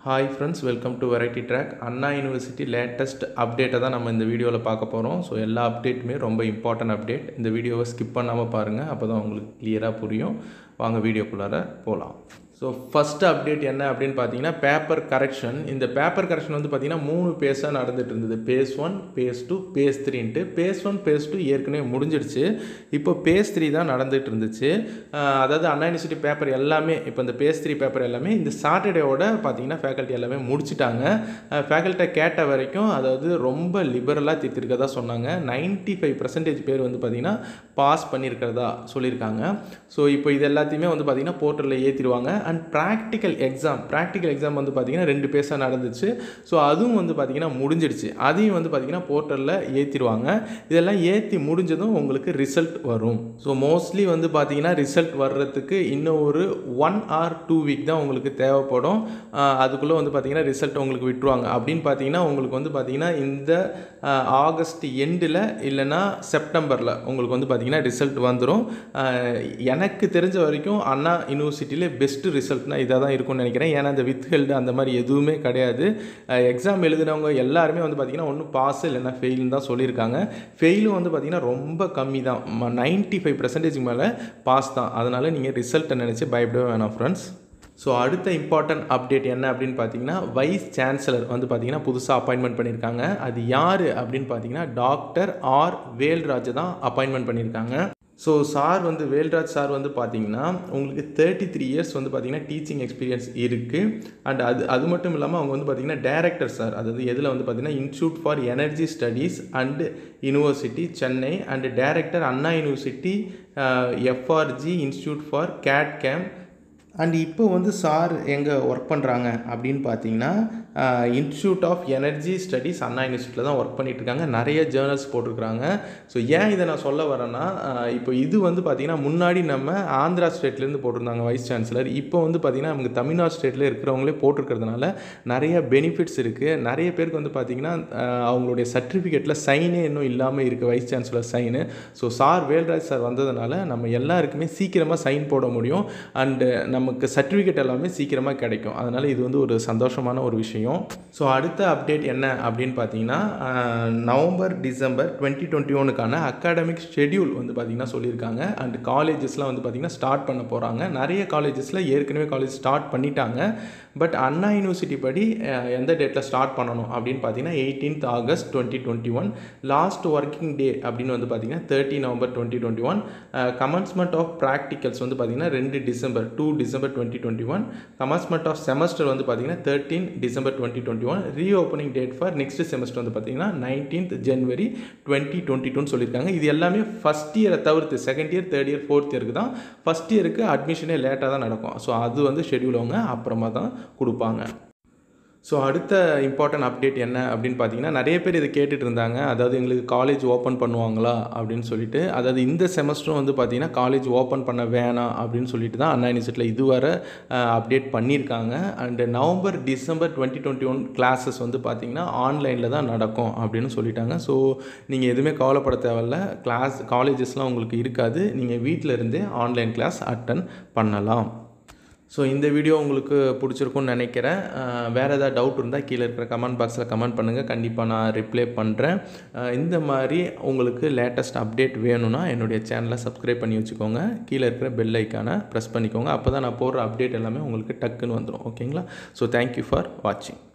hi friends welcome to variety track Anna university latest அப்டேட்டை தான் நம்ம இந்த வீடியோவில் பார்க்க போகிறோம் ஸோ எல்லா அப்டேட்டுமே ரொம்ப இம்பார்ட்டன்ட் அப்டேட் இந்த வீடியோவை ஸ்கிப் பண்ணாமல் பாருங்கள் அப்போ தான் உங்களுக்கு கிளியராக புரியும் வாங்க வீடியோக்குள்ளார போகலாம் ஸோ ஃபஸ்ட்டு அப்டேட் என்ன அப்படின்னு பார்த்தீங்கன்னா பேப்பர் கரெக்ஷன் இந்த பேப்பர் கரெக்ஷன் வந்து பார்த்தீங்கன்னா மூணு பேஸாக நடந்துட்டு இருந்தது phase one phase two phase த்ரீன்ட்டு பேஸ் ஒன் பேஸ் டூ ஏற்கனவே முடிஞ்சிடுச்சு இப்போ பேஸ் த்ரீ தான் நடந்துட்டு இருந்துச்சு அஹ் அதாவது அண்ணா யூனிவர்சிட்டி பேப்பர் எல்லாமே இப்போ இந்த பேஸ் த்ரீ பேப்பர் எல்லாமே இந்த சாட்டர்டேவோட பார்த்தீங்கன்னா ஃபேக்கல்ட்டி எல்லாமே முடிச்சிட்டாங்க ஃபேக்கல்ட்டை கேட்ட வரைக்கும் அதாவது ரொம்ப லிபரலாக தீர்த்திருக்கதா சொன்னாங்க நைன்ட்டி ஃபைவ் பர்சன்டேஜ் பேர் வந்து பார்த்தீங்கன்னா பாஸ் பண்ணியிருக்கிறதா சொல்லியிருக்காங்க ஸோ இப்போ இது எல்லாத்தையுமே வந்து பார்த்தீங்கன்னா போர்ட்டலில் ஏற்றிடுவாங்க and practical exam practical exam வந்து பார்த்தீங்கன்னா ரெண்டு பேஸாக நடந்துச்சு ஸோ அதுவும் வந்து பார்த்தீங்கன்னா முடிஞ்சிடுச்சு அதையும் வந்து பார்த்தீங்கன்னா போர்ட்டலில் ஏற்றிடுவாங்க இதெல்லாம் ஏற்றி முடிஞ்சதும் உங்களுக்கு ரிசல்ட் வரும் ஸோ மோஸ்ட்லி வந்து பார்த்தீங்கன்னா ரிசல்ட் வர்றதுக்கு இன்னும் ஒரு ஒன் ஆர் டூ வீக் தான் உங்களுக்கு தேவைப்படும் ஆஹ் அதுக்குள்ளே வந்து பார்த்தீங்கன்னா ரிசல்ட் உங்களுக்கு விட்டுருவாங்க அப்படின்னு பார்த்தீங்கன்னா உங்களுக்கு வந்து பார்த்தீங்கன்னா இந்த ஆஹ் ஆகஸ்ட் எண்டில் இல்லைன்னா செப்டம்பரில் உங்களுக்கு வந்து பார்த்தீங்கன்னா ரிசல்ட் வந்துடும் ஆஹ் எனக்கு தெரிஞ்ச வரைக்கும் அண்ணா யூனிவர்சிட்டியில் பெஸ்ட்டு ரிசல்ட்னா இதாக தான் இருக்கும்னு நினைக்கிறேன் ஏன்னா இந்த வித் ஹெல்டு அந்த மாதிரி எதுவுமே கிடையாது எக்ஸாம் எழுதினவங்க எல்லாருமே வந்து பார்த்திங்கன்னா ஒன்றும் பாஸ் இல்லைன்னா ஃபெயில்னு தான் சொல்லியிருக்காங்க ஃபெயிலும் வந்து பார்த்திங்கன்னா ரொம்ப கம்மி தான் நைன்ட்டி ஃபைவ் பர்சன்டேஜ் மேலே பாஸ் தான் அதனால் நீங்கள் ரிசல்ட்டை நினச்சி பயப்படவே வேணாம் ஃப்ரெண்ட்ஸ் ஸோ அடுத்த இம்பார்ட்டன்ட் அப்டேட் என்ன அப்படின்னு பார்த்தீங்கன்னா வைஸ் சான்சலர் வந்து பார்த்தீங்கன்னா புதுசாக அப்பாயின்மெண்ட் பண்ணியிருக்காங்க அது யார் அப்படின்னு பார்த்தீங்கன்னா டாக்டர் ஆர் வேல்ராஜை தான் அப்பாயின்மெண்ட் பண்ணியிருக்காங்க ஸோ சார் வந்து வேல்ராஜ் சார் வந்து பார்த்தீங்கன்னா உங்களுக்கு தேர்ட்டி த்ரீ இயர்ஸ் வந்து பார்த்தீங்கன்னா டீச்சிங் எக்ஸ்பீரியன்ஸ் இருக்குது அண்ட் அது அது மட்டும் இல்லாமல் அவங்க வந்து பார்த்தீங்கன்னா டேரக்டர் சார் அதாவது எதில் வந்து பார்த்தீங்கன்னா institute for energy studies and university Chennai and director Anna university எஃப்ஆர்ஜி இன்ஸ்டியூட் ஃபார் கேட் கேம் அண்ட் இப்போ வந்து சார் எங்கே ஒர்க் பண்ணுறாங்க அப்படின்னு பார்த்தீங்கன்னா institute of energy studies Anna யூனிவர்சிட்டியில் தான் ஒர்க் பண்ணிட்டு இருக்காங்க நிறைய ஜேர்னல்ஸ் போட்டிருக்கிறாங்க ஸோ ஏன் இதை நான் சொல்ல வரேன்னா ஆஹ் இப்போ இது வந்து பார்த்திங்கன்னா முன்னாடி நம்ம ஆந்திரா ஸ்டேட்லேருந்து போட்டிருந்தாங்க வைஸ் சான்சலர் இப்போ வந்து பார்த்திங்கன்னா நமக்கு தமிழ்நாடு ஸ்டேட்டில் இருக்கிறவங்களே போட்டிருக்கிறதுனால நிறைய பெனிஃபிட்ஸ் இருக்குது நிறைய பேருக்கு வந்து பார்த்திங்கன்னா ஆஹ் அவங்களுடைய சர்டிஃபிகேட்டில் சைனே இன்னும் இல்லாமல் இருக்குது vice chancellor sign so sir Velraj sir வந்ததுனால நம்ம எல்லாருக்குமே சீக்கிரமாக சைன் போட முடியும் அண்டு நமக்கு சர்டிஃபிகேட் எல்லாமே சீக்கிரமாக கிடைக்கும் அதனால் இது வந்து ஒரு சந்தோஷமான ஒரு விஷயம் ஸோ அடுத்த அப்டேட் என்ன அப்படின்னு பார்த்தீங்கன்னா ah, November December twenty twenty ஒனுக்கான அகாடமிக் ஷெடியூல் வந்து பார்த்திங்கன்னா சொல்லியிருக்காங்க அண்ட் காலேஜஸ்லாம் வந்து பார்த்திங்கன்னா ஸ்டார்ட் பண்ண போகிறாங்க நிறைய காலேஜஸில் ஏற்கனவே காலேஜ் ஸ்டார்ட் பண்ணிட்டாங்க பட் அண்ணா யூனிவர்சிட்டி படி அஹ், எந்த டேட்டில் ஸ்டார்ட் பண்ணணும் அப்படின்னு பார்த்தீங்கன்னா eighteenth August twenty twenty one last working day அப்படின்னு வந்து பார்த்தீங்கன்னா thirty November twenty twenty one commencement of practicals வந்து பார்த்தீங்கன்னா ரெண்டு December two December twenty twenty one commencement of semester வந்து பார்த்தீங்கன்னா thirteen December twenty twenty one reopening date for next semester வந்து பார்த்தீங்கன்னா நைன்டீன்த் ஜனவரி டுவெண்ட்டி டுவெண்ட்டி டூன்னு சொல்லியிருக்காங்க இது எல்லாமே ஃபஸ்ட் இயரை தவிர்த்து second year third year fourth இயருக்கு தான் ஃபஸ்ட் இயருக்கு அட்மிஷனே லேட்டாக தான் நடக்கும் ஸோ அது வந்து ஷெடியூல் அவங்க அப்புறமா தான் கொடுப்பாங்க ஸோ அடுத்த இம்பார்ட்டன்ட் அப்டேட் என்ன அப்படின்னு பார்த்தீங்கன்னா நிறைய பேர் இதை கேட்டுட்டு இருந்தாங்க அதாவது எங்களுக்கு காலேஜ் ஓப்பன் பண்ணுவாங்களா அப்படின்னு சொல்லிட்டு அதாவது இந்த செமஸ்டரும் வந்து பார்த்தீங்கன்னா காலேஜ் ஓப்பன் பண்ண வேணாம் அப்படின்னு சொல்லிட்டு தான் அண்ணா யூனிவர்சிட்டியில் இதுவரை அப்டேட் பண்ணியிருக்காங்க and November December twenty twenty one classes வந்து பார்த்தீங்கன்னா ஆன்லைனில் தான் நடக்கும் அப்படின்னு சொல்லிட்டாங்க ஸோ நீங்கள் எதுவுமே கவலைப்பட தேவையில்ல கிளாஸ் காலேஜஸ்லாம் உங்களுக்கு இருக்காது நீங்கள் வீட்டில் இருந்தே ஆன்லைன் கிளாஸ் அட்டன் பண்ணலாம் ஸோ இந்த வீடியோ உங்களுக்கு பிடிச்சிருக்கும்னு நினைக்கிறேன் அஹ் வேறு ஏதாவது டவுட் இருந்தால் கீழே இருக்கிற கமெண்ட் பாக்ஸில் கமெண்ட் பண்ணுங்கள் கண்டிப்பாக நான் ரிப்ளை பண்ணுறேன் அஹ் இந்த மாதிரி உங்களுக்கு லேட்டஸ்ட் அப்டேட் வேணும்னா என்னுடைய சேனலை சப்ஸ்கிரைப் பண்ணி வச்சுக்கோங்க கீழே இருக்கிற பெல் ஐக்கானை ப்ரெஸ் பண்ணிக்கோங்க அப்போ தான் நான் போடுற அப்டேட் எல்லாமே உங்களுக்கு டக்குன்னு வந்துடும் ஓகேங்களா ஸோ தேங்க்யூ ஃபார் வாட்சிங்